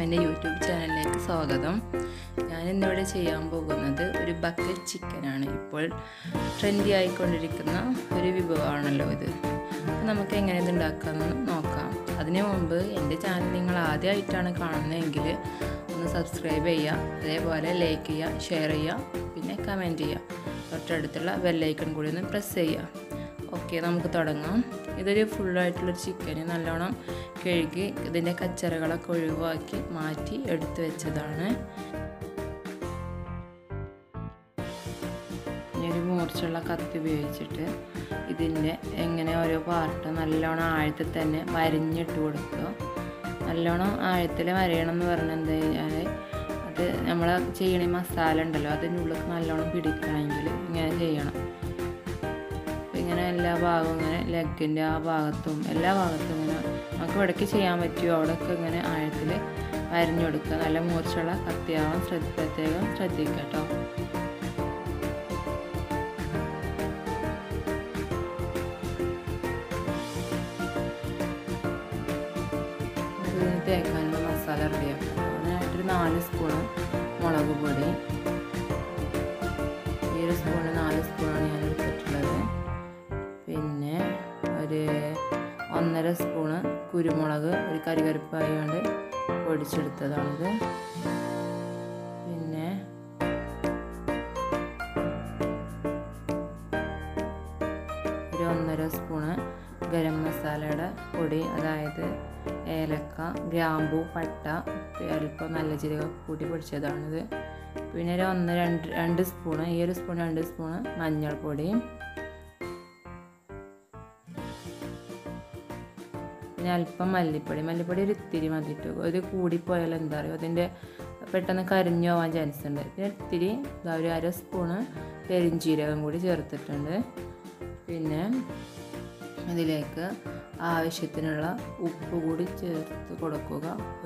എൻ്റെ യൂട്യൂബ് ചാനലിലേക്ക് സ്വാഗതം ഞാൻ ഇന്നിവിടെ ചെയ്യാൻ പോകുന്നത് ഒരു ബക്കറ്റ് ചിക്കനാണ് ഇപ്പോൾ ട്രെൻഡി ആയിക്കൊണ്ടിരിക്കുന്ന ഒരു വിഭവമാണല്ലോ ഇത് അപ്പോൾ നമുക്ക് എങ്ങനെ ഇത് ഉണ്ടാക്കാമെന്ന് നോക്കാം അതിനു മുമ്പ് എൻ്റെ ചാനൽ നിങ്ങൾ ആദ്യമായിട്ടാണ് കാണുന്നതെങ്കിൽ ഒന്ന് സബ്സ്ക്രൈബ് ചെയ്യുക അതേപോലെ ലൈക്ക് ചെയ്യുക ഷെയർ ചെയ്യുക പിന്നെ കമൻറ്റ് ചെയ്യുക തൊട്ടടുത്തുള്ള ബെല്ലൈക്കൺ കൂടി ഒന്ന് പ്രസ് ചെയ്യുക ഓക്കെ നമുക്ക് തുടങ്ങാം ഇതൊരു ഫുള്ളായിട്ടുള്ളൊരു ചിക്കന് നല്ലോണം കഴുകി ഇതിൻ്റെ കച്ചറകളൊക്കെ ഒഴിവാക്കി മാറ്റി എടുത്തു വെച്ചതാണ് ഇനി ഒരു മൂർച്ചുള്ള കത്തി ഉപയോഗിച്ചിട്ട് ഇതിൻ്റെ എങ്ങനെ ഓരോ പാർട്ട് നല്ലോണം ആഴത്തിൽ തന്നെ വരഞ്ഞിട്ട് കൊടുക്കുക നല്ലോണം ആഴത്തിൽ വരയണം എന്ന് പറഞ്ഞാൽ എന്താ കഴിഞ്ഞാൽ അത് നമ്മൾ ചെയ്യണ മസാല ഉണ്ടല്ലോ അതിൻ്റെ ഉള്ളിൽ നല്ലോണം പിടിക്കണമെങ്കിൽ ഇങ്ങനെ ചെയ്യണം ഇങ്ങനെ എല്ലാ ഭാഗവും ഇങ്ങനെ ലെഗിൻ്റെ ആ ഭാഗത്തും എല്ലാ ഭാഗത്തും ഇങ്ങനെ നമുക്ക് ഇവിടേക്ക് ചെയ്യാൻ പറ്റുമോ അവിടെയൊക്കെ ഇങ്ങനെ ആഴത്തിൽ വരഞ്ഞു കൊടുക്കുക നല്ല മൂർച്ചുള്ള കത്തിയാവാൻ ശ്രദ്ധ പ്രത്യേകം ശ്രദ്ധിക്കുക കേട്ടോ ഇതിന് തേക്കാനുള്ള മസാല റെഡിയാക്കാം അതിനായിട്ടൊരു നാല് സ്പൂണ് മുളക് പൊടി ഈ ഒരു സ്പൂണ് നാല് സ്പൂണാണ് ഞാൻ എടുത്തിട്ടുള്ളത് പിന്നെ ഒരു ഒന്നര സ്പൂണ് കുരുമുളക് ഒരു കരികരിപ്പായി കൊണ്ട് പൊടിച്ചെടുത്തതാണിത് പിന്നെ ഒരു ഒന്നര സ്പൂണ് ഗരം മസാലയുടെ പൊടി അതായത് ഏലക്ക ഗ്രാമ്പു പട്ട അല്പം നല്ല ജീരകം കൂട്ടി പൊടിച്ചതാണിത് പിന്നെ ഒരു ഒന്ന് രണ്ട് രണ്ട് സ്പൂണ് ഈ ഒരു സ്പൂൺ രണ്ട് സ്പൂണ് മഞ്ഞൾപ്പൊടി പിന്നെ അല്പം മല്ലിപ്പൊടി മല്ലിപ്പൊടി ഒരു ഇത്തിരി മതിയിട്ട് ഒരു കൂടിപ്പോയാൽ എന്താ പറയുക അതിൻ്റെ പെട്ടെന്ന് കരിഞ്ഞു പോകാൻ ചാൻസ് ഉണ്ട് പിന്നെ ഇത്തിരി ഇതാ ഒരു അര സ്പൂണ് പെരിഞ്ചീരകം കൂടി ചേർത്തിട്ടുണ്ട് പിന്നെ ഇതിലേക്ക് ആവശ്യത്തിനുള്ള ഉപ്പ് കൂടി ചേർത്ത് കൊടുക്കുക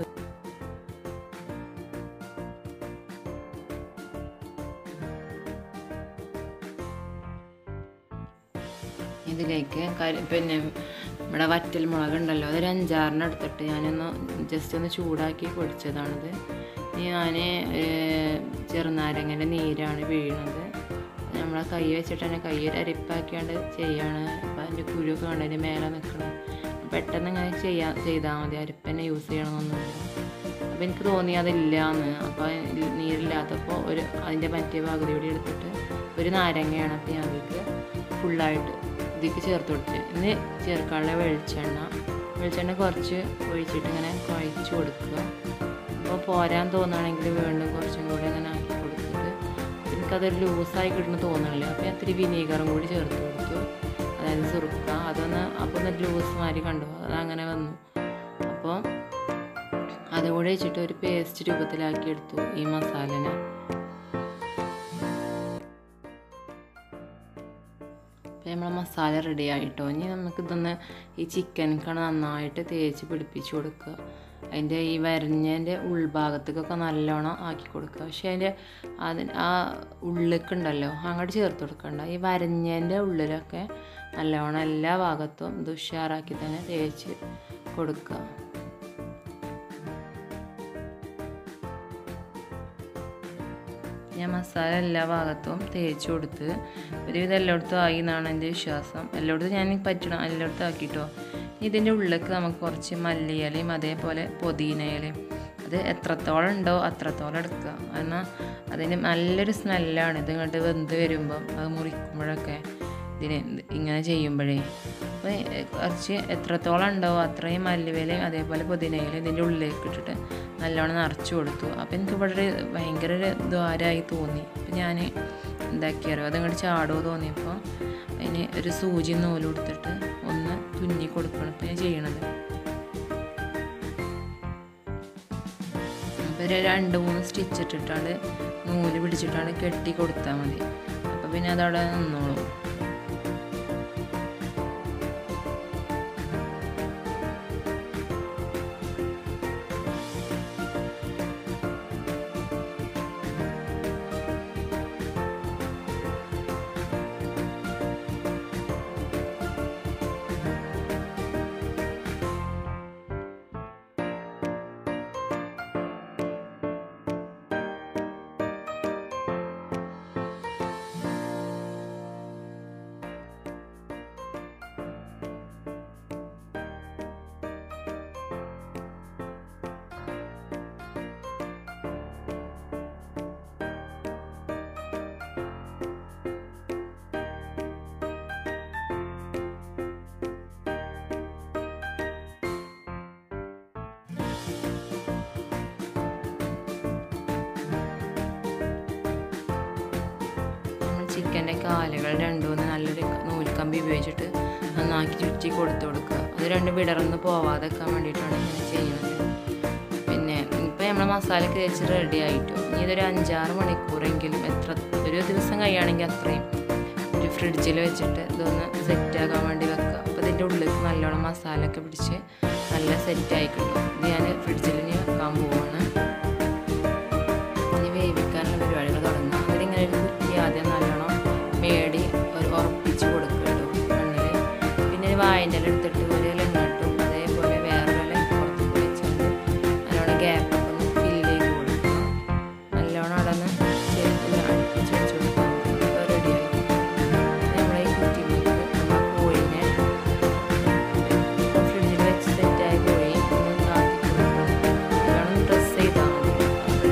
ഇതിലേക്ക് കരി പിന്നെ നമ്മുടെ വറ്റൽ മുളക് ഉണ്ടല്ലോ അതൊരു അഞ്ചാറിന് എടുത്തിട്ട് ഞാനൊന്ന് ജസ്റ്റ് ഒന്ന് ചൂടാക്കി പൊടിച്ചതാണിത് ഞാൻ ചെറുനാരങ്ങൻ്റെ നീരാണ് വീഴുന്നത് നമ്മളെ കൈ വെച്ചിട്ട് തന്നെ കൈ ഒരു അരിപ്പാക്കിയാണ്ട് ചെയ്യാണ് അപ്പം അതിൻ്റെ കുരുവൊക്കെ കണ്ടതിൻ്റെ മേലെ നിൽക്കണം പെട്ടെന്ന് ഇങ്ങനെ ചെയ്യാ ചെയ്താൽ മതി അരിപ്പന്നെ യൂസ് ചെയ്യണമെന്നൊന്നുമില്ല അപ്പോൾ എനിക്ക് തോന്നി അതില്ല എന്ന് അപ്പോൾ നീരില്ലാത്തപ്പോൾ ഒരു അതിൻ്റെ മറ്റേ പകുതി കൂടി എടുത്തിട്ട് ഒരു നാരങ്ങയാണ് അപ്പോൾ ഞാൻ അതിലേക്ക് ഫുള്ളായിട്ട് ഇതിലേക്ക് ചേർത്ത് കൊടുത്ത് ഇന്ന് ചേർക്കാനുള്ള വെളിച്ചെണ്ണ വെളിച്ചെണ്ണ കുറച്ച് ഒഴിച്ചിട്ട് ഇങ്ങനെ കുഴച്ച് കൊടുക്കുക അപ്പോൾ പോരാൻ തോന്നുകയാണെങ്കിൽ വീണ്ടും കുറച്ചും കൂടി ഇങ്ങനെ ആക്കി കൊടുത്തിട്ട് എനിക്കതൊരു ലൂസായി കിട്ടുന്ന തോന്നണില്ല അപ്പോൾ ഞാൻ ഇത്തിരി വിനീഗറും കൂടി ചേർത്ത് കൊടുത്തു അതായത് സുറുക്ക അതൊന്ന് അപ്പോൾ ഒന്ന് ലൂസ് മാതിരി കണ്ടു അതങ്ങനെ വന്നു അപ്പോൾ അതുകൂടെ വെച്ചിട്ട് ഒരു പേസ്റ്റ് രൂപത്തിലാക്കി എടുത്തു ഈ മസാലനെ അപ്പോൾ നമ്മളെ മസാല റെഡി ആയിട്ടോ ഇനി നമുക്കിതൊന്ന് ഈ ചിക്കനൊക്കെ നന്നായിട്ട് തേച്ച് പിടിപ്പിച്ച് കൊടുക്കുക അതിൻ്റെ ഈ വരഞ്ഞതിൻ്റെ ഉൾഭാഗത്തേക്കൊക്കെ നല്ലോണം ആക്കി കൊടുക്കുക പക്ഷേ അതിൻ്റെ അതിന് ആ ഉള്ളിലേക്കുണ്ടല്ലോ അങ്ങോട്ട് ചേർത്ത് കൊടുക്കണ്ട ഈ വരഞ്ഞതിൻ്റെ ഉള്ളിലൊക്കെ നല്ലോണം എല്ലാ ഭാഗത്തും ഇത് ഉഷാറാക്കി തന്നെ തേച്ച് കൊടുക്കുക ഞാൻ മസാല എല്ലാ ഭാഗത്തും തേച്ച് കൊടുത്ത് ഒരുവിധം എല്ലായിടത്തും ആയി എന്നാണ് എൻ്റെ വിശ്വാസം എല്ലായിടത്തും ഞാൻ പറ്റണം എല്ലായിടത്തും ആക്കിയിട്ടോ ഇതിൻ്റെ ഉള്ളിലേക്ക് നമുക്ക് കുറച്ച് മല്ലിയിലയും അതേപോലെ പുതിനയിലയും അത് എത്രത്തോളം ഉണ്ടോ അത്രത്തോളം എടുക്കുക എന്നാൽ അതിന് നല്ലൊരു സ്മെല്ലാണ് ഇത് ഇങ്ങോട്ട് വെന്ത് വരുമ്പം അത് മുറിക്കുമ്പോഴൊക്കെ ഇതിന് ഇങ്ങനെ ചെയ്യുമ്പോഴേ അപ്പോൾ കുറച്ച് എത്രത്തോളം ഉണ്ടോ അത്രയും മല്ലിവേലയും അതേപോലെ പുതിനയിലയും ഇതിൻ്റെ ഉള്ളിലേക്ക് ഇട്ടിട്ട് നല്ലോണം നിറച്ച് കൊടുത്തു അപ്പോൾ എനിക്ക് ഇവിടെ ഒരു ഭയങ്കര ഒരു ദ്വാരമായി തോന്നി അപ്പം ഞാൻ എന്താക്കിയാലോ അതങ്ങോട്ട് ചാടുമോ തോന്നിയപ്പോൾ അതിന് ഒരു സൂചി നൂല് കൊടുത്തിട്ട് ഒന്ന് തുന്നി കൊടുക്കണം ഇപ്പം ഞാൻ ചെയ്യണത് അപ്പോൾ ഒരു രണ്ട് മൂന്ന് സ്റ്റിച്ച് ഇട്ടിട്ടാണ് നൂല് പിടിച്ചിട്ടാണ് കെട്ടി കൊടുത്താൽ മതി അപ്പോൾ പിന്നെ അതവിടെ നിന്നോളും ചിക്കൻ്റെ കാലുകൾ രണ്ടുമൂന്ന് നല്ലൊരു നൂൽക്കമ്പി ഉപയോഗിച്ചിട്ട് നന്നാക്കി ചുറ്റി കൊടുത്തു കൊടുക്കുക അത് രണ്ടും വിടർന്ന് പോവാതെക്കാൻ വേണ്ടിയിട്ടാണ് ഇങ്ങനെ ചെയ്യുന്നത് പിന്നെ ഇപ്പം നമ്മൾ മസാലയൊക്കെ തേച്ച് റെഡി ആയിട്ടു ഇനി ഇതൊരു അഞ്ചാറ് മണിക്കൂറെങ്കിലും എത്ര ഒരു ദിവസം കഴിയുകയാണെങ്കിൽ അത്രയും ഒരു ഫ്രിഡ്ജിൽ വെച്ചിട്ട് ഇതൊന്ന് സെറ്റാക്കാൻ വേണ്ടി വെക്കുക അപ്പോൾ ഇതിൻ്റെ ഉള്ളിലേക്ക് നല്ലോണം മസാലയൊക്കെ പിടിച്ച് നല്ല സെറ്റായി കിട്ടും ഇത് ഞാൻ ഫ്രിഡ്ജിൽ ഇനി വെക്കാൻ പോവാണ് ഇനി വേവിക്കാനുള്ള പരിപാടികൾ തുടങ്ങുക അതിലിങ്ങനെ ഒരു കുറ്റി ആദ്യം നല്ലോണം മേടി ഒരു ഉറപ്പിച്ച് കൊടുക്കുക കേട്ടോ മണ്ണിൽ പിന്നെ ഒരു വായൻ്റെ ഇല എടുത്തിട്ട് ഒരു ഇല ഇങ്ങോട്ടും അതേപോലെ വേറെ ഇല പുറത്തേക്ക് വെച്ചുകൊണ്ട് നല്ലോണം ഗ്യാപ്പൊക്കെ ഒന്ന് ഫില്ല് ചെയ്ത് കൊടുക്കുക നല്ലോണം അവിടെ നിന്ന് അടുപ്പിച്ച് വെച്ച് കൊടുക്കുക അപ്പോൾ റെഡിയായി നമ്മളെ ഈ കുറ്റിയിലേക്ക് നമ്മൾ ആ കോഴിനെ ഫ്രിഡ്ജിൽ വെച്ച് സെറ്റായ കോഴി ഒന്ന് കാത്തി കൊടുക്കണം നല്ലോണം പ്രസ് ചെയ്താൽ മതി അപ്പോൾ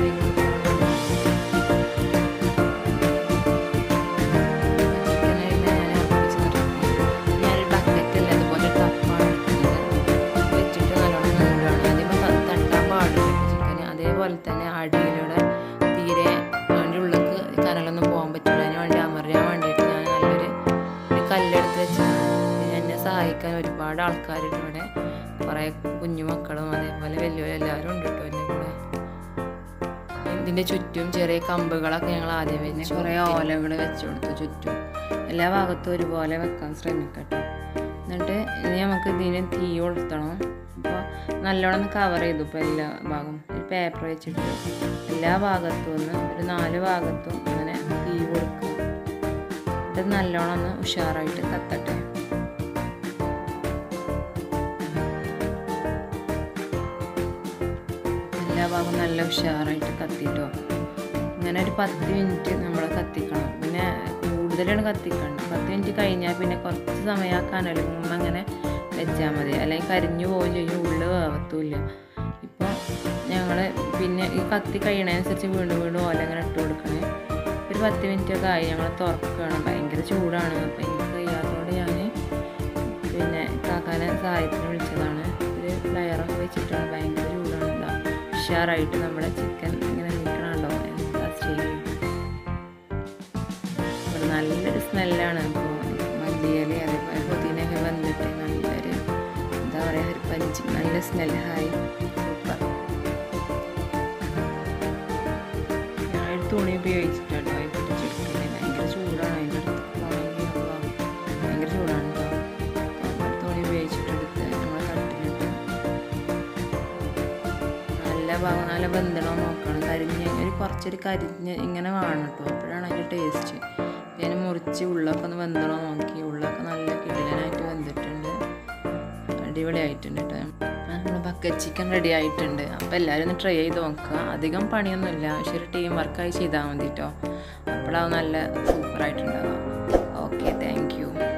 ഞാനൊരു ബക്കറ്റിൽ അതുപോലെ ടപ്പാണ് എടുക്കുന്നത് വെച്ചിട്ട് നല്ലോണം മൂടുകയാണ് ആദ്യം തട്ടാൻ പാടില്ല ചിക്കൻ അതേപോലെ തന്നെ അടിയിലൂടെ തീരെ അതിൻ്റെ ഉള്ളിലേക്ക് കനലൊന്നും പോകാൻ പറ്റില്ല അതിന് വേണ്ടി അമർത്താൻ വേണ്ടിയിട്ട് ഞാൻ നല്ലൊരു ഒരു കല്ലെടുത്ത് വെച്ചതാണ് പിന്നെ എന്നെ സഹായിക്കാൻ ഒരുപാട് ആൾക്കാരുണ്ട് ഇവിടെ കുറേ കുഞ്ഞുമക്കളും അതേപോലെ വലിയവരും എല്ലാവരും ഉണ്ട് കേട്ടോ എൻ്റെ കൂടെ ഇതിൻ്റെ ചുറ്റും ചെറിയ കമ്പുകളൊക്കെ ഞങ്ങൾ ആദ്യം വെച്ച് കുറേ ഓലകൾ വെച്ച് കൊടുത്തു ചുറ്റും എല്ലാ ഭാഗത്തും ഒരുപോലെ വെക്കാൻ ശ്രമിക്കട്ടെ എന്നിട്ട് ഇനി നമുക്ക് ഇതിന് തീ കൊളുത്തണം അപ്പോൾ നല്ലോണം ഒന്ന് കവർ ചെയ്തു ഇപ്പോൾ എല്ലാ ഭാഗവും ഒരു പേപ്പർ വെച്ചിട്ട് എല്ലാ ഭാഗത്തും ഒന്ന് ഒരു നാല് ഭാഗത്തും ഇങ്ങനെ തീ കൊടുക്കുക ഇത് നല്ലോണം ഒന്ന് ഉഷാറായിട്ട് കത്തട്ടെ എല്ലാ ഭാഗവും നല്ല ഉഷാറായിട്ട് കത്തിട്ടോ ഇങ്ങനെ ഒരു പത്ത് മിനിറ്റ് നമ്മൾ കത്തിക്കണം പിന്നെ കൂടുതലാണ് കത്തിക്കണം പത്ത് മിനിറ്റ് കഴിഞ്ഞാൽ പിന്നെ കുറച്ച് സമയം ആ കനലുമ്പോൾ അങ്ങനെ വെച്ചാൽ മതി അല്ലെങ്കിൽ കരിഞ്ഞു പോവുകയും ചെയ്യും ഉള്ളിൽ വേവത്തുമില്ല ഇപ്പോൾ ഞങ്ങൾ പിന്നെ ഈ കത്തി കഴിയണതനുസരിച്ച് വീണ്ടും വീണ്ടും ഓല ഇങ്ങനെ ഇട്ട് കൊടുക്കണേ ഒരു പത്ത് മിനിറ്റ് ഒക്കെ ആയി ഞങ്ങൾ തുറക്കുകയാണ് ഭയങ്കര ചൂടാണ് അപ്പോൾ എനിക്ക് കഴിയാത്തതുകൊണ്ട് ഞാൻ പിന്നെ കാക്കാനെ സഹായത്തിന് വിളിച്ചതാണ് ഒരു ലയറൊക്കെ വെച്ചിട്ടാണ് ഭയങ്കര ചൂടാണ് എന്താ ഉഷാറായിട്ട് നമ്മുടെ ചിക്കൻ ഇങ്ങനെ നിൽക്കണുണ്ടോ എന്താ ചെയ്യുക ഇവിടെ നല്ലൊരു സ്മെല്ലാണ് ഇപ്പോൾ മല്ലിയില അതേപോലെ പുതിനയൊക്കെ വന്നിട്ട് നല്ലൊരു എന്താ പറയുക ഒരു പഞ്ച് നല്ല സ്മെൽ ഹായ് സൂപ്പർ ഞാനൊരു തുണി ഉപയോഗിച്ചിട്ടോ ഇത് പിടിച്ചെടുക്കുന്നത് ഭയങ്കര ചൂടാണ് അതിൻ്റെ അടുത്ത് പോകണമെങ്കിൽ ഭയങ്കര ചൂടാണ് കേട്ടോ അപ്പോൾ തുണി ഉപയോഗിച്ചിട്ടെടുത്ത് നമ്മൾ തട്ടിലിട്ട് നല്ല ഭാഗം നല്ല ബന്ധനോ നോക്കണം കരിഞ്ഞ് ഒരു കുറച്ചൊരു കരിഞ്ഞ് ഇങ്ങനെ വേണം കേട്ടോ അപ്പോഴാണ് അതിൻ്റെ ടേസ്റ്റ് ഞാൻ മുറിച്ച് ഉള്ളൊക്കെ ഒന്ന് വെന്തണോ നോക്കി ഉള്ളൊക്കെ നല്ല കിടലനായിട്ട് വെന്തിട്ടുണ്ട് അടിപൊളിയായിട്ടുണ്ട് കേട്ടോ നമ്മൾ ബക്കറ്റ് ചിക്കൻ റെഡി ആയിട്ടുണ്ട് അപ്പോൾ എല്ലാവരും ഒന്ന് ട്രൈ ചെയ്ത് നോക്കുക അധികം പണിയൊന്നുമില്ല പക്ഷെ ഒരു ടീം വർക്കായി ചെയ്താൽ മതി കേട്ടോ അപ്പോഴാവും നല്ല സൂപ്പറായിട്ടുണ്ടാവുക ഓക്കെ താങ്ക് യു